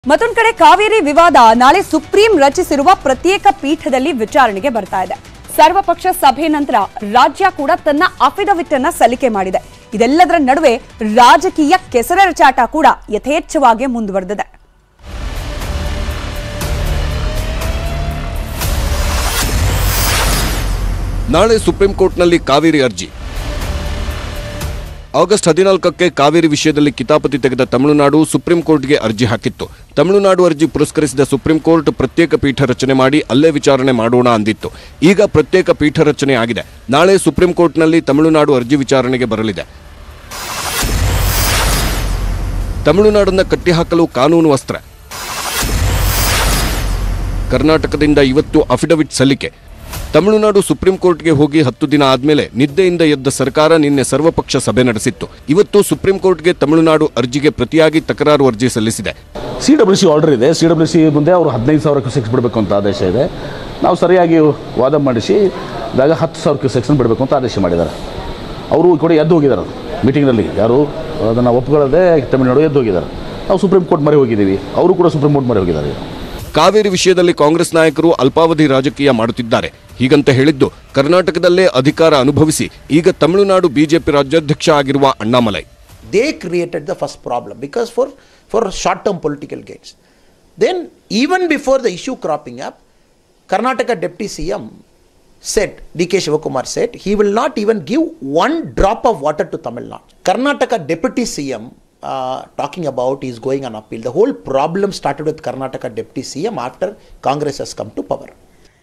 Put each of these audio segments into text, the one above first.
ಮತ್ತೊಂದು ಕಡೆ ಕಾವೇರಿ ವಿವಾದ ನಾಳೆ ಸುಪ್ರೀಂ ರಚಿಸಿರುವ ಪ್ರತ್ಯೇಕ ಪೀಠದಲ್ಲಿ ವಿಚಾರಣೆಗೆ ಬರ್ತಾ ಇದೆ ಸರ್ವಪಕ್ಷ ಸಭೆ ನಂತರ ರಾಜ್ಯ ಕೂಡ ತನ್ನ ಅಫಿಡವಿಟ್ ಅನ್ನ ಸಲ್ಲಿಕೆ ಮಾಡಿದೆ ಇದೆಲ್ಲದರ ನಡುವೆ ರಾಜಕೀಯ ಕೆಸರೆರಚಾಟ ಕೂಡ ಯಥೇಚ್ಛವಾಗಿ ಮುಂದುವರೆದಿದೆ ನಾಳೆ ಸುಪ್ರೀಂ ಕೋರ್ಟ್ನಲ್ಲಿ ಕಾವೇರಿ ಅರ್ಜಿ ಆಗಸ್ಟ್ ಹದಿನಾಲ್ಕಕ್ಕೆ ಕಾವೇರಿ ವಿಷಯದಲ್ಲಿ ಕಿತಾಪತಿ ತೆಗೆದ ತಮಿಳುನಾಡು ಸುಪ್ರೀಂ ಕೋರ್ಟ್ಗೆ ಅರ್ಜಿ ಹಾಕಿತ್ತು ತಮಿಳುನಾಡು ಅರ್ಜಿ ಪುರಸ್ಕರಿಸಿದ ಸುಪ್ರೀಂ ಕೋರ್ಟ್ ಪ್ರತ್ಯೇಕ ಪೀಠ ರಚನೆ ಮಾಡಿ ಅಲ್ಲೇ ವಿಚಾರಣೆ ಮಾಡೋಣ ಅಂದಿತ್ತು ಈಗ ಪ್ರತ್ಯೇಕ ಪೀಠ ರಚನೆ ಆಗಿದೆ ನಾಳೆ ಸುಪ್ರೀಂ ಕೋರ್ಟ್ನಲ್ಲಿ ತಮಿಳುನಾಡು ಅರ್ಜಿ ವಿಚಾರಣೆಗೆ ಬರಲಿದೆ ತಮಿಳುನಾಡನ್ನ ಕಟ್ಟಿಹಾಕಲು ಕಾನೂನು ಅಸ್ತ್ರ ಕರ್ನಾಟಕದಿಂದ ಇವತ್ತು ಅಫಿಡವಿಟ್ ಸಲ್ಲಿಕೆ ತಮಿಳುನಾಡು ಸುಪ್ರೀಂ ಕೋರ್ಟ್ಗೆ ಹೋಗಿ ಹತ್ತು ದಿನ ಆದ್ಮೇಲೆ ನಿದ್ದೆಯಿಂದ ಎದ್ದ ಸರ್ಕಾರ ನಿನ್ನೆ ಸರ್ವಪಕ್ಷ ಸಭೆ ನಡೆಸಿತ್ತು ಇವತ್ತು ಸುಪ್ರೀಂ ಕೋರ್ಟ್ಗೆ ತಮಿಳುನಾಡು ಅರ್ಜಿಗೆ ಪ್ರತಿಯಾಗಿ ತಕರಾರು ಅರ್ಜಿ ಸಲ್ಲಿಸಿದೆ ಸಿ ಡಬ್ಲ್ಯೂ ಸಿ ಆರ್ಡರ್ ಇದೆ ಸಿ ಡಬ್ಲ್ಯೂ ಸಿ ಮುಂದೆ ಅವರು ಹದಿನೈದು ಸಾವಿರ ಕ್ಯೂಸೆಕ್ಸ್ ಬಿಡಬೇಕು ಅಂತ ಆದೇಶ ಇದೆ ನಾವು ಸರಿಯಾಗಿ ವಾದ ಮಾಡಿಸಿ ಇದಾಗ ಹತ್ತು ಸಾವಿರ ಕ್ಯೂಸೆಕ್ಸ್ನ ಬಿಡಬೇಕು ಅಂತ ಆದೇಶ ಮಾಡಿದ್ದಾರೆ ಅವರು ಈ ಕಡೆ ಎದ್ದು ಹೋಗಿದ್ದಾರೆ ಮೀಟಿಂಗ್ನಲ್ಲಿ ಯಾರು ಅದನ್ನು ಒಪ್ಕೊಳ್ಳದೆ ತಮಿಳುನಾಡು ಎದ್ದು ಹೋಗಿದ್ದಾರೆ ನಾವು ಸುಪ್ರೀಂ ಕೋರ್ಟ್ ಮೊರೆ ಹೋಗಿದ್ದೀವಿ ಅವರು ಕೂಡ ಸುಪ್ರೀಂ ಕೋರ್ಟ್ ಮೊರೆ ಹೋಗಿದ್ದಾರೆ ಕಾವೇರಿ ವಿಷಯದಲ್ಲಿ ಕಾಂಗ್ರೆಸ್ ನಾಯಕರು ಅಲ್ಪಾವಧಿ ರಾಜಕೀಯ ಮಾಡುತ್ತಿದ್ದಾರೆ ಹೀಗಂತ ಹೇಳಿದ್ದು ಕರ್ನಾಟಕದಲ್ಲೇ ಅಧಿಕಾರ ಅನುಭವಿಸಿ ಈಗ ತಮಿಳುನಾಡು ಬಿಜೆಪಿ ರಾಜ್ಯಾಧ್ಯಕ್ಷ ಆಗಿರುವ Annamalai they created the first problem because for, for short term political gains. Then, even before the issue cropping up, Karnataka Deputy CM said, DK Shivakumar said, he will not even give one drop of water to Tamil Nadu. Karnataka Deputy CM uh, talking about is going on appeal. The whole problem started with Karnataka Deputy CM after Congress has come to power.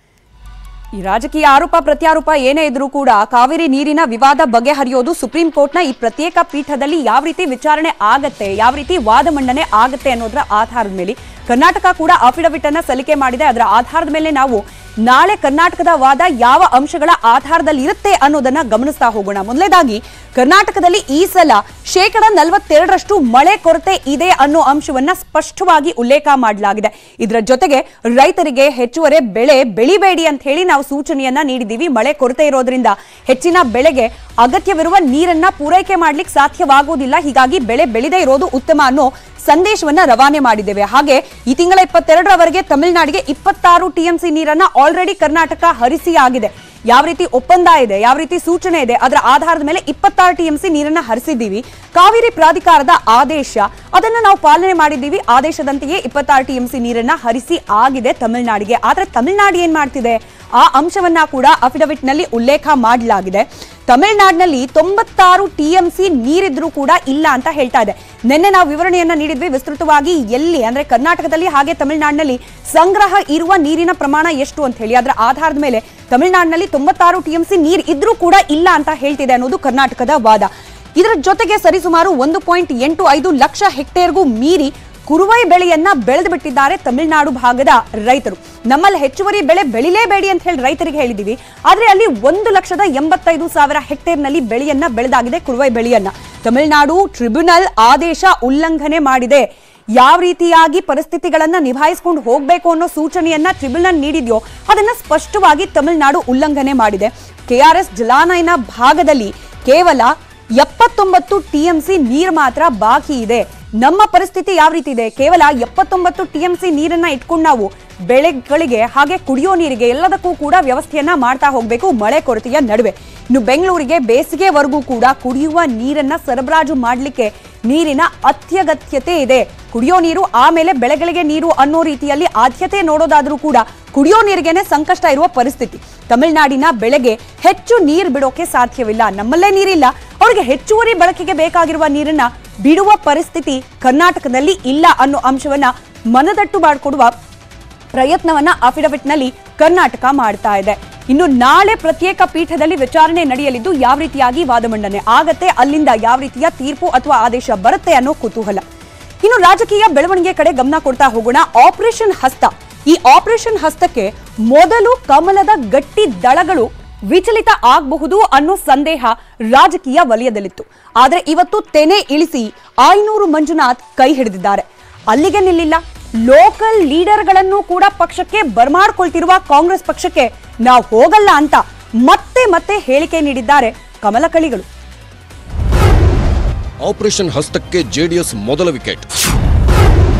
ಈ ರಾಜಕೀಯ ಆರೋಪ ಪ್ರತ್ಯಾರೋಪ ಏನೇ ಇದ್ರೂ ಕೂಡ ಕಾವೇರಿ ನೀರಿನ ವಿವಾದ ಬಗೆಹರಿಯೋದು supreme ಕೋರ್ಟ್ನ ಈ ಪ್ರತ್ಯೇಕ ಪೀಠದಲ್ಲಿ ಯಾವ ರೀತಿ ವಿಚಾರಣೆ ಆಗತ್ತೆ ಯಾವ ರೀತಿ ವಾದ ಮಂಡನೆ ಆಗತ್ತೆ ಅನ್ನೋದರ ಆಧಾರದ ಮೇಲೆ ಕರ್ನಾಟಕ ಕೂಡ ಅಫಿಡವಿಟ್ ಅನ್ನ ಸಲ್ಲಿಕೆ ಮಾಡಿದೆ ಅದರ ಆಧಾರದ ಮೇಲೆ ನಾವು ನಾಳೆ ಕರ್ನಾಟಕದ ವಾದ ಯಾವ ಅಂಶಗಳ ಆಧಾರದಲ್ಲಿ ಇರುತ್ತೆ ಅನ್ನೋದನ್ನ ಗಮನಿಸ್ತಾ ಹೋಗೋಣ ಮೊದಲನೇದಾಗಿ ಕರ್ನಾಟಕದಲ್ಲಿ ಈ ಸಲ ಶೇಕಡ ನಲವತ್ತೆರಡರಷ್ಟು ಮಳೆ ಕೊರತೆ ಇದೆ ಅನ್ನೋ ಅಂಶವನ್ನ ಸ್ಪಷ್ಟವಾಗಿ ಉಲ್ಲೇಖ ಮಾಡಲಾಗಿದೆ ಇದರ ಜೊತೆಗೆ ರೈತರಿಗೆ ಹೆಚ್ಚುವರಿ ಬೆಳೆ ಬೆಳಿಬೇಡಿ ಅಂತ ಹೇಳಿ ನಾವು ಸೂಚನೆಯನ್ನ ನೀಡಿದ್ದೀವಿ ಮಳೆ ಕೊರತೆ ಇರೋದ್ರಿಂದ ಹೆಚ್ಚಿನ ಬೆಳೆಗೆ ಅಗತ್ಯವಿರುವ ನೀರನ್ನ ಪೂರೈಕೆ ಮಾಡ್ಲಿಕ್ಕೆ ಸಾಧ್ಯವಾಗುವುದಿಲ್ಲ ಹೀಗಾಗಿ ಬೆಳೆ ಬೆಳೆದೇ ಇರೋದು ಉತ್ತಮ ಅನ್ನೋ ಸಂದೇಶವನ್ನ ರವಾನೆ ಮಾಡಿದ್ದೇವೆ ಹಾಗೆ ಈ ತಿಂಗಳ ಇಪ್ಪತ್ತೆರಡರವರೆಗೆ ತಮಿಳುನಾಡಿಗೆ ಇಪ್ಪತ್ತಾರು ಟಿಎಂಸಿ ನೀರನ್ನ ಆಲ್ರೆಡಿ ಕರ್ನಾಟಕ ಹರಿಸಿ ಆಗಿದೆ ಯಾವ ರೀತಿ ಒಪ್ಪಂದ ಇದೆ ಯಾವ ರೀತಿ ಸೂಚನೆ ಇದೆ ಅದರ ಆಧಾರದ ಮೇಲೆ ಇಪ್ಪತ್ತಾರು ಟಿಎಂಸಿ ನೀರನ್ನ ಹರಿಸಿದ್ದೀವಿ ಕಾವೇರಿ ಪ್ರಾಧಿಕಾರದ ಆದೇಶ ಅದನ್ನ ನಾವು ಪಾಲನೆ ಮಾಡಿದ್ದೀವಿ ಆದೇಶದಂತೆಯೇ ಇಪ್ಪತ್ತಾರು ಟಿಎಂಸಿ ನೀರನ್ನ ಹರಿಸಿ ಆಗಿದೆ ತಮಿಳುನಾಡಿಗೆ ಆದ್ರೆ ತಮಿಳುನಾಡು ಏನ್ ಮಾಡ್ತಿದೆ ಆ ಅಂಶವನ್ನ ಕೂಡ ಅಫಿಡವಿಟ್ ನಲ್ಲಿ ಉಲ್ಲೇಖ ಮಾಡಲಾಗಿದೆ ತಮಿಳುನಾಡಿನಲ್ಲಿ ತೊಂಬತ್ತಾರು ಟಿಎಂಸಿ ನೀರಿದ್ರೂ ಕೂಡ ಇಲ್ಲ ಅಂತ ಹೇಳ್ತಾ ಇದೆ ನಿನ್ನೆ ನಾವು ವಿವರಣೆಯನ್ನ ನೀಡಿದ್ವಿ ವಿಸ್ತೃತವಾಗಿ ಎಲ್ಲಿ ಅಂದ್ರೆ ಕರ್ನಾಟಕದಲ್ಲಿ ಹಾಗೆ ತಮಿಳುನಾಡಿನಲ್ಲಿ ಸಂಗ್ರಹ ಇರುವ ನೀರಿನ ಪ್ರಮಾಣ ಎಷ್ಟು ಅಂತ ಹೇಳಿ ಅದರ ಆಧಾರದ ಮೇಲೆ ತಮಿಳುನಾಡಿನಲ್ಲಿ ತೊಂಬತ್ತಾರು ಟಿಎಂಸಿ ನೀರು ಇದ್ರೂ ಕೂಡ ಇಲ್ಲ ಅಂತ ಹೇಳ್ತಿದೆ ಅನ್ನೋದು ಕರ್ನಾಟಕದ ವಾದ ಇದರ ಜೊತೆಗೆ ಸರಿಸುಮಾರು ಒಂದು ಪಾಯಿಂಟ್ ಎಂಟು ಐದು ಲಕ್ಷ ಹೆಕ್ಟೇರ್ಗೂ ಮೀರಿ ಕುರುವೈ ಬೆಳೆಯನ್ನ ಬೆಳೆದು ಬಿಟ್ಟಿದ್ದಾರೆ ತಮಿಳುನಾಡು ಭಾಗದ ರೈತರು ನಮ್ಮಲ್ಲಿ ಹೆಚ್ಚುವರಿ ಬೆಳೆ ಬೆಳಿಲೇಬೇಡಿ ಅಂತ ಹೇಳಿ ರೈತರಿಗೆ ಹೇಳಿದೀವಿ ಆದ್ರೆ ಅಲ್ಲಿ ಒಂದು ಲಕ್ಷದ ಎಂಬತ್ತೈದು ಸಾವಿರ ಹೆಕ್ಟೇರ್ನಲ್ಲಿ ಬೆಳೆಯನ್ನ ಬೆಳೆದಾಗಿದೆ ಕುರುವೈ ಬೆಳೆಯನ್ನ ತಮಿಳುನಾಡು ಟ್ರಿಬ್ಯುನಲ್ ಆದೇಶ ಉಲ್ಲಂಘನೆ ಮಾಡಿದೆ ಯಾವ ರೀತಿಯಾಗಿ ಪರಿಸ್ಥಿತಿಗಳನ್ನ ನಿಭಾಯಿಸಿಕೊಂಡು ಹೋಗಬೇಕು ಅನ್ನೋ ಸೂಚನೆಯನ್ನ ಟ್ರಿಬ್ಯುನಲ್ ನೀಡಿದ್ಯೋ ಅದನ್ನ ಸ್ಪಷ್ಟವಾಗಿ ತಮಿಳುನಾಡು ಉಲ್ಲಂಘನೆ ಮಾಡಿದೆ ಕೆಆರ್ಎಸ್ ಜಲಾನಯನ ಭಾಗದಲ್ಲಿ ಕೇವಲ ಎಪ್ಪತ್ತೊಂಬತ್ತು ಟಿಎಂಸಿ ನೀರು ಮಾತ್ರ ಬಾಕಿ ಇದೆ ನಮ್ಮ ಪರಿಸ್ಥಿತಿ ಯಾವ ರೀತಿ ಇದೆ ಕೇವಲ ಎಪ್ಪತ್ತೊಂಬತ್ತು ಟಿಎಂಸಿ ನೀರನ್ನ ಇಟ್ಕೊಂಡು ನಾವು ಬೆಳೆಗಳಿಗೆ ಹಾಗೆ ಕುಡಿಯೋ ನೀರಿಗೆ ಎಲ್ಲದಕ್ಕೂ ಕೂಡ ವ್ಯವಸ್ಥೆಯನ್ನ ಮಾಡ್ತಾ ಹೋಗಬೇಕು ಮಳೆ ಕೊರತೆಯ ನಡುವೆ ಇನ್ನು ಬೆಂಗಳೂರಿಗೆ ಬೇಸಿಗೆವರೆಗೂ ಕೂಡ ಕುಡಿಯುವ ನೀರನ್ನ ಸರಬರಾಜು ಮಾಡಲಿಕ್ಕೆ ನೀರಿನ ಅತ್ಯಗತ್ಯತೆ ಇದೆ ಕುಡಿಯೋ ನೀರು ಆಮೇಲೆ ಬೆಳೆಗಳಿಗೆ ನೀರು ಅನ್ನೋ ರೀತಿಯಲ್ಲಿ ಆದ್ಯತೆ ನೋಡೋದಾದ್ರೂ ಕೂಡ ಕುಡಿಯೋ ನೀರಿಗೆನೆ ಸಂಕಷ್ಟ ಇರುವ ಪರಿಸ್ಥಿತಿ ತಮಿಳುನಾಡಿನ ಬೆಳೆಗೆ ಹೆಚ್ಚು ನೀರು ಬಿಡೋಕೆ ಸಾಧ್ಯವಿಲ್ಲ ನಮ್ಮಲ್ಲೇ ನೀರಿಲ್ಲ ಅವರಿಗೆ ಹೆಚ್ಚುವರಿ ಬಳಕೆಗೆ ಬೇಕಾಗಿರುವ ನೀರನ್ನ ಬಿಡುವ ಪರಿಸ್ಥಿತಿ ಕರ್ನಾಟಕದಲ್ಲಿ ಇಲ್ಲ ಅನ್ನೋ ಅಂಶವನ್ನ ಮನದಟ್ಟು ಮಾಡಿಕೊಡುವ ಪ್ರಯತ್ನವನ್ನ ಅಫಿಡವಿಟ್ ನಲ್ಲಿ ಕರ್ನಾಟಕ ಮಾಡ್ತಾ ಇದೆ ಇನ್ನು ನಾಳೆ ಪ್ರತ್ಯೇಕ ಪೀಠದಲ್ಲಿ ವಿಚಾರಣೆ ನಡೆಯಲಿದ್ದು ಯಾವ ರೀತಿಯಾಗಿ ವಾದ ಮಂಡನೆ ಆಗತ್ತೆ ಅಲ್ಲಿಂದ ಯಾವ ರೀತಿಯ ತೀರ್ಪು ಅಥವಾ ಆದೇಶ ಬರುತ್ತೆ ಅನ್ನೋ ಕುತೂಹಲ ಇನ್ನು ರಾಜಕೀಯ ಬೆಳವಣಿಗೆ ಕಡೆ ಗಮನ ಕೊಡ್ತಾ ಹೋಗೋಣ ಆಪರೇಷನ್ ಹಸ್ತ ಈ ಆಪರೇಷನ್ ಹಸ್ತಕ್ಕೆ ಮೊದಲು ಕಮಲದ ಗಟ್ಟಿ ದಳಗಳು ವಿಚಲಿತ ಆಗಬಹುದು ಅನ್ನೋ ಸಂದೇಹ ರಾಜಕೀಯ ವಲಯದಲ್ಲಿತ್ತು ಆದ್ರೆ ಇವತ್ತು ತೆನೆ ಇಳಿಸಿ ಐನೂರು ಮಂಜುನಾಥ್ ಕೈ ಹಿಡಿದಿದ್ದಾರೆ ಅಲ್ಲಿಗೆ ನಿಲ್ಲಿಲ್ಲ ಲೋಕಲ್ ಲೀಡರ್ಗಳನ್ನು ಕೂಡ ಪಕ್ಷಕ್ಕೆ ಬರ್ಮಾಡ್ಕೊಳ್ತಿರುವ ಕಾಂಗ್ರೆಸ್ ಪಕ್ಷಕ್ಕೆ ನಾವು ಹೋಗಲ್ಲ ಅಂತ ಮತ್ತೆ ಮತ್ತೆ ಹೇಳಿಕೆ ನೀಡಿದ್ದಾರೆ ಕಮಲಕಳಿಗಳು ಆಪರೇಷನ್ ಹಸ್ತಕ್ಕೆ ಜೆಡಿಎಸ್ ಮೊದಲ ವಿಕೆಟ್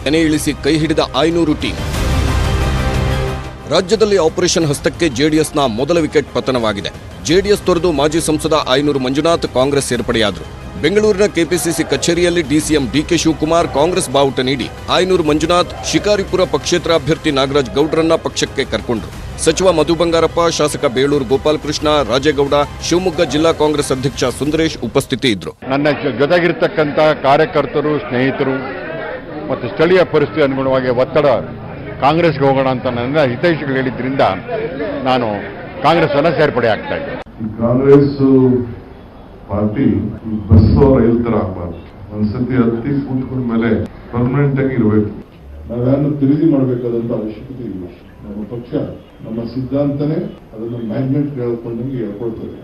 ತೆನೆ ಇಳಿಸಿ ಕೈ ಹಿಡಿದ ಆಯ್ನೂರು ಟೀಮ್ ರಾಜ್ಯದಲ್ಲಿ ಆಪರೇಷನ್ ಹಸ್ತಕ್ಕೆ ಜೆಡಿಎಸ್ನ ಮೊದಲ ವಿಕೆಟ್ ಪತನವಾಗಿದೆ ಜೆಡಿಎಸ್ ತೊರೆದು ಮಾಜಿ ಸಂಸದ ಆಯನೂರು ಮಂಜುನಾಥ್ ಕಾಂಗ್ರೆಸ್ ಸೇರ್ಪಡೆಯಾದರು ಬೆಂಗಳೂರಿನ ಕೆಪಿಸಿಸಿ ಕಚೇರಿಯಲ್ಲಿ ಡಿಸಿಎಂ ಡಿಕೆ ಶಿವಕುಮಾರ್ ಕಾಂಗ್ರೆಸ್ ಬಾವುಟ ನೀಡಿ ಆಯನೂರು ಮಂಜುನಾಥ್ ಶಿಕಾರಿಪುರ ಪಕ್ಷೇತರ ಅಭ್ಯರ್ಥಿ ನಾಗರಾಜ್ ಗೌಡ್ರನ್ನ ಪಕ್ಷಕ್ಕೆ ಕರ್ಕೊಂಡ್ರು ಸಚಿವ ಮಧು ಬಂಗಾರಪ್ಪ ಶಾಸಕ ಬೇಳೂರು ಗೋಪಾಲಕೃಷ್ಣ ರಾಜೇಗೌಡ ಶಿವಮೊಗ್ಗ ಜಿಲ್ಲಾ ಕಾಂಗ್ರೆಸ್ ಅಧ್ಯಕ್ಷ ಸುಂದರೇಶ್ ಉಪಸ್ಥಿತಿ ಇದ್ರು ನನ್ನ ಜೊ- ಜೊತೆಗಿರ್ತಕ್ಕಂಥ ಕಾರ್ಯಕರ್ತರು ಸ್ನೇಹಿತರು ಮತ್ತು ಸ್ಥಳೀಯ ಪರಿಸ್ಥಿತಿ ಅನುಗುಣವಾಗಿ ಒತ್ತಡ ಕಾಂಗ್ರೆಸ್ಗೆ ಹೋಗೋಣ ಅಂತ ನನ್ನ ಹಿತೈಷಿಗಳು ಹೇಳಿದ್ರಿಂದ ನಾನು ಕಾಂಗ್ರೆಸ್ ಅನ್ನ ಸೇರ್ಪಡೆ ಆಗ್ತಾ ಇದ್ದೆ ಈ ಕಾಂಗ್ರೆಸ್ ಪಾರ್ಟಿ ಈ ಬಸ್ ರೈಲ್ ತರ ಆಗ್ಬಾರ್ದು ಒಂದ್ಸತಿ ಹತ್ತಿ ಕೂತ್ಕೊಂಡ ಮೇಲೆ ಪರ್ಮನೆಂಟ್ ಆಗಿ ಇರಬೇಕು ನಾವ್ಯಾರು ಖರೀದಿ ಮಾಡಬೇಕಾದಂತ ಅವಶ್ಯಕತೆ ಇಲ್ಲ ನಮ್ಮ ಪಕ್ಷ ನಮ್ಮ ಸಿದ್ಧಾಂತನೇ ಅದನ್ನು ಮ್ಯಾಗ್ನೆಟ್ ಹೇಳ್ಕೊಂಡಂಗೆ ಹೇಳ್ಕೊಳ್ತದೆ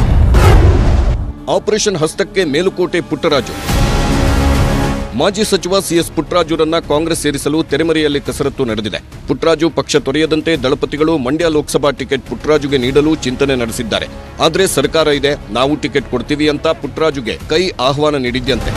ಆಪರೇಷನ್ ಹಸ್ತಕ್ಕೆ ಮೇಲುಕೋಟೆ ಪುಟ್ಟರಾಜು ಮಾಜಿ ಸಚಿವ ಸಿಎಸ್ ಪುಟ್ಟರಾಜುರನ್ನ ಕಾಂಗ್ರೆಸ್ ಸೇರಿಸಲು ತೆರೆಮರೆಯಲ್ಲಿ ಕಸರತ್ತು ನಡೆದಿದೆ ಪುಟ್ಟರಾಜು ಪಕ್ಷ ತೊರೆಯದಂತೆ ದಳಪತಿಗಳು ಮಂಡ್ಯ ಲೋಕಸಭಾ ಟಿಕೆಟ್ ಪುಟ್ಟರಾಜುಗೆ ನೀಡಲು ಚಿಂತನೆ ನಡೆಸಿದ್ದಾರೆ ಆದರೆ ಸರ್ಕಾರ ಇದೆ ನಾವು ಟಿಕೆಟ್ ಕೊಡ್ತೀವಿ ಅಂತ ಪುಟ್ಟರಾಜುಗೆ ಕೈ ಆಹ್ವಾನ ನೀಡಿದ್ಯಂತೆ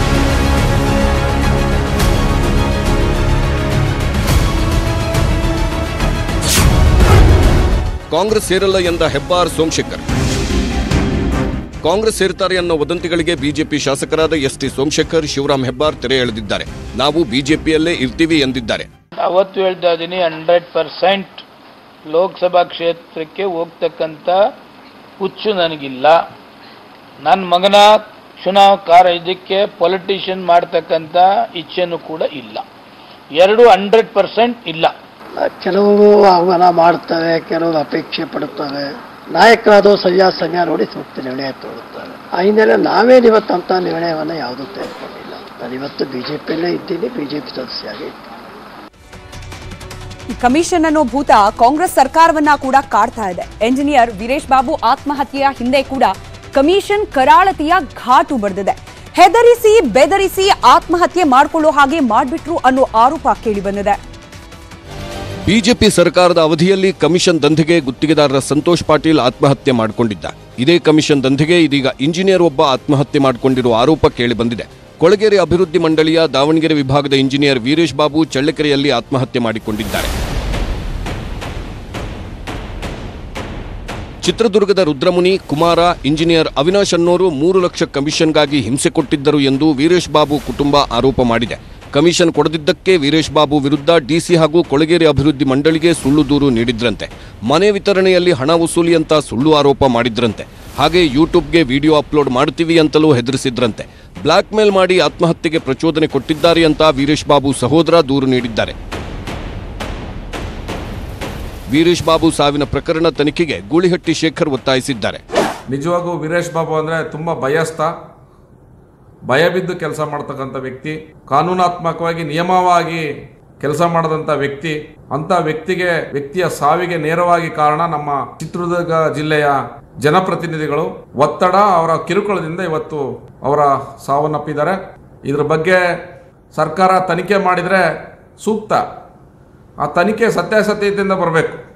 ಕಾಂಗ್ರೆಸ್ ಸೇರಲ್ಲ ಎಂದ ಹೆಬ್ಬಾರ್ ಸೋಮಶೇಖರ್ ಕಾಂಗ್ರೆಸ್ ಸೇರ್ತಾರೆ ಅನ್ನೋ ವದಂತಿಗಳಿಗೆ ಬಿಜೆಪಿ ಶಾಸಕರಾದ ಎಸ್ ಟಿ ಸೋಮಶೇಖರ್ ಶಿವರಾಮ್ ಹೆಬ್ಬಾರ್ ತೆರೆ ಎಳೆದಿದ್ದಾರೆ ನಾವು ಬಿಜೆಪಿಯಲ್ಲೇ ಇರ್ತೀವಿ ಎಂದಿದ್ದಾರೆ ಅವತ್ತು ಹೇಳ್ತಾ ಇದ್ದೀನಿ ಹಂಡ್ರೆಡ್ ಪರ್ಸೆಂಟ್ ಲೋಕಸಭಾ ಕ್ಷೇತ್ರಕ್ಕೆ ಹೋಗ್ತಕ್ಕಂಥ ಹುಚ್ಚು ನನಗಿಲ್ಲ ನನ್ನ ಮಗನ ಚುನಾವಕಾರ ಇದಕ್ಕೆ ಪೊಲಿಟಿಷಿಯನ್ ಮಾಡ್ತಕ್ಕಂಥ ಇಚ್ಛೆನೂ ಕೂಡ ಇಲ್ಲ ಎರಡು ಹಂಡ್ರೆಡ್ ಪರ್ಸೆಂಟ್ ಇಲ್ಲ ಕೆಲವರು ಆಹ್ವಾನ ಮಾಡ್ತವೆ ಕೆಲವರು ಅಪೇಕ್ಷೆ ಪಡುತ್ತವೆ ನಾಯಕರಾದವು ಸರಿಯಾದ ಸಮಯ ನೋಡಿ ಸೂಕ್ತ ನಿರ್ಣಯ ತಗೊಳ್ತಾರೆ ಆ ಹಿನ್ನೆಲೆ ನಾವೇನು ಇವತ್ತಂತ ನಿರ್ಣಯವನ್ನು ಯಾವುದೂ ತೆಗೆದುಕೊಂಡಿಲ್ಲ ನಾನು ಇವತ್ತು ಬಿಜೆಪಿಯಲ್ಲೇ ಇದ್ದೀನಿ ಬಿಜೆಪಿ ಸದಸ್ಯಾಗಿ ಇದ್ದೀನಿ ಈ ಕಮಿಷನ್ ಅನ್ನೋ ಭೂತ ಕಾಂಗ್ರೆಸ್ ಸರ್ಕಾರವನ್ನ ಕೂಡ ಕಾಡ್ತಾ ಇದೆ ಎಂಜಿನಿಯರ್ ವೀರೇಶ್ ಬಾಬು ಆತ್ಮಹತ್ಯೆಯ ಹಿಂದೆ ಕೂಡ ಕಮಿಷನ್ ಕರಾಳತೆಯ ಘಾಟು ಬಡ್ದಿದೆ ಹೆದರಿಸಿ ಬೆದರಿಸಿ ಆತ್ಮಹತ್ಯೆ ಮಾಡ್ಕೊಳ್ಳೋ ಹಾಗೆ ಮಾಡ್ಬಿಟ್ರು ಅನ್ನೋ ಆರೋಪ ಕೇಳಿ ಬಂದಿದೆ ಬಿಜೆಪಿ ಸರ್ಕಾರದ ಅವಧಿಯಲ್ಲಿ ಕಮಿಷನ್ ದಂಧೆಗೆ ಗುತ್ತಿಗೆದಾರರ ಸಂತೋಷ್ ಪಾಟೀಲ್ ಆತ್ಮಹತ್ಯೆ ಮಾಡಿಕೊಂಡಿದ್ದ ಇದೇ ಕಮಿಷನ್ ದಂಧೆಗೆ ಇದೀಗ ಇಂಜಿನಿಯರ್ ಒಬ್ಬ ಆತ್ಮಹತ್ಯೆ ಮಾಡಿಕೊಂಡಿರುವ ಆರೋಪ ಕೇಳಿಬಂದಿದೆ ಕೊಳಗೇರಿ ಅಭಿವೃದ್ಧಿ ಮಂಡಳಿಯ ದಾವಣಗೆರೆ ವಿಭಾಗದ ಇಂಜಿನಿಯರ್ ವೀರೇಶ್ ಬಾಬು ಚಳ್ಳಕೆರೆಯಲ್ಲಿ ಆತ್ಮಹತ್ಯೆ ಮಾಡಿಕೊಂಡಿದ್ದಾರೆ ಚಿತ್ರದುರ್ಗದ ರುದ್ರಮುನಿ ಕುಮಾರ ಇಂಜಿನಿಯರ್ ಅವಿನಾಶ್ ಅನ್ನೋರು ಮೂರು ಲಕ್ಷ ಕಮಿಷನ್ಗಾಗಿ ಹಿಂಸೆ ಕೊಟ್ಟಿದ್ದರು ಎಂದು ವೀರೇಶ್ ಬಾಬು ಕುಟುಂಬ ಆರೋಪ ಮಾಡಿದೆ ಕಮಿಷನ್ ಕೊಡದಿದ್ದಕ್ಕೆ ವೀರೇಶ್ ಬಾಬು ವಿರುದ್ಧ ಡಿಸಿ ಹಾಗೂ ಕೊಳಗೇರಿ ಅಭಿವೃದ್ಧಿ ಮಂಡಳಿಗೆ ಸುಳ್ಳು ದೂರು ನೀಡಿದ್ರಂತೆ ಮನೆ ವಿತರಣೆಯಲ್ಲಿ ಹಣ ವಸೂಲಿ ಅಂತ ಸುಳ್ಳು ಆರೋಪ ಮಾಡಿದ್ರಂತೆ ಹಾಗೆ ಯೂಟ್ಯೂಬ್ಗೆ ವಿಡಿಯೋ ಅಪ್ಲೋಡ್ ಮಾಡ್ತೀವಿ ಅಂತಲೂ ಹೆದರಿಸಿದ್ರಂತೆ ಬ್ಲಾಕ್ ಮೇಲ್ ಮಾಡಿ ಆತ್ಮಹತ್ಯೆಗೆ ಪ್ರಚೋದನೆ ಕೊಟ್ಟಿದ್ದಾರೆ ಅಂತ ವೀರೇಶ್ ಬಾಬು ಸಹೋದರ ದೂರು ನೀಡಿದ್ದಾರೆ ವೀರೇಶ್ ಬಾಬು ಸಾವಿನ ಪ್ರಕರಣ ತನಿಖೆಗೆ ಗೂಳಿಹಟ್ಟಿ ಶೇಖರ್ ಒತ್ತಾಯಿಸಿದ್ದಾರೆ ನಿಜವಾಗೂ ವೀರೇಶ್ ಬಾಬು ಅಂದರೆ ತುಂಬ ಭಯಸ್ಥ ಭಯ ಬಿದ್ದು ಕೆಲಸ ಮಾಡ್ತಕ್ಕಂಥ ವ್ಯಕ್ತಿ ಕಾನೂನಾತ್ಮಕವಾಗಿ ನಿಯಮವಾಗಿ ಕೆಲಸ ಮಾಡದಂಥ ವ್ಯಕ್ತಿ ಅಂತ ವ್ಯಕ್ತಿಗೆ ವ್ಯಕ್ತಿಯ ಸಾವಿಗೆ ನೇರವಾಗಿ ಕಾರಣ ನಮ್ಮ ಚಿತ್ರದುರ್ಗ ಜಿಲ್ಲೆಯ ಜನಪ್ರತಿನಿಧಿಗಳು ಒತ್ತಡ ಅವರ ಕಿರುಕುಳದಿಂದ ಇವತ್ತು ಅವರ ಸಾವನ್ನಪ್ಪಿದ್ದಾರೆ ಇದ್ರ ಬಗ್ಗೆ ಸರ್ಕಾರ ತನಿಖೆ ಮಾಡಿದರೆ ಸೂಕ್ತ ಆ ತನಿಖೆ ಸತ್ಯಾಸತ್ಯತೆಯಿಂದ ಬರಬೇಕು